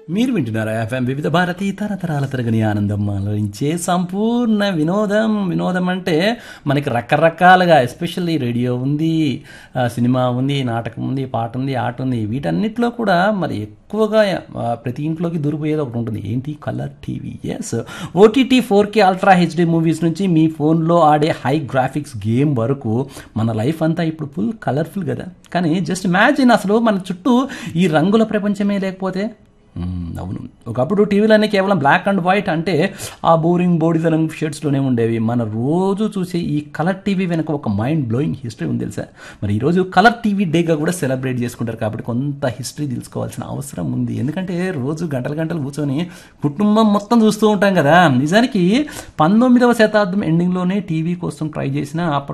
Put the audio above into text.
మీరు వింటున్నారా ఎఫ్ఎం వివిధ భారతి తరతరాల తరగని ఆనందం ఆలోచించే సంపూర్ణ వినోదం వినోదం అంటే మనకి రకరకాలుగా ఎస్పెషల్లీ రేడియో ఉంది ఆ, సినిమా ఉంది నాటకం ఉంది పాట ఉంది ఆట ఉంది వీటన్నిటిలో కూడా మరి ఎక్కువగా ఆ, ప్రతి ఇంట్లోకి దూరిపోయేది ఒకటి ఉంటుంది ఏంటి colour TV yes OTT four K ultra HD movies నుంచి మీ ఫోన్లో ఆడే హై గ్రాఫిక్స్ గేమ్ వరకు మన లైఫ్ అంతా ఇప్పుడు ఫుల్ కలర్ఫుల్ కదా కానీ జస్ట్ ఇమాజిన్ అసలు మన చుట్టూ ఈ రంగుల ప్రపంచమే లేకపోతే మ్మ్, అవును ఒకప్పుడు టీవీలన్నీ కేవలం బ్లాక్ అండ్ వైట్ అంటే ఆ బోరింగ్ బోడిదనం షేడ్స్లోనే ఉండేవి మన రోజు చూసే ఈ కలర్ టీవీ వెనక ఒక మైండ్ బ్లోయింగ్ హిస్టరీ ఉంది తెలుసా మరి ఈరోజు కలర్ టీవీ డేగా కూడా సెలబ్రేట్ చేసుకుంటారు కాబట్టి కొంత హిస్టరీ తెలుసుకోవాల్సిన అవసరం ఉంది ఎందుకంటే రోజు గంటలు గంటలు కూర్చొని కుటుంబం మొత్తం చూస్తూ ఉంటాం కదా నిజానికి పంతొమ్మిదవ శతాబ్దం ఎండింగ్లోనే టీవీ కోసం ట్రై చేసిన అప్పట్లో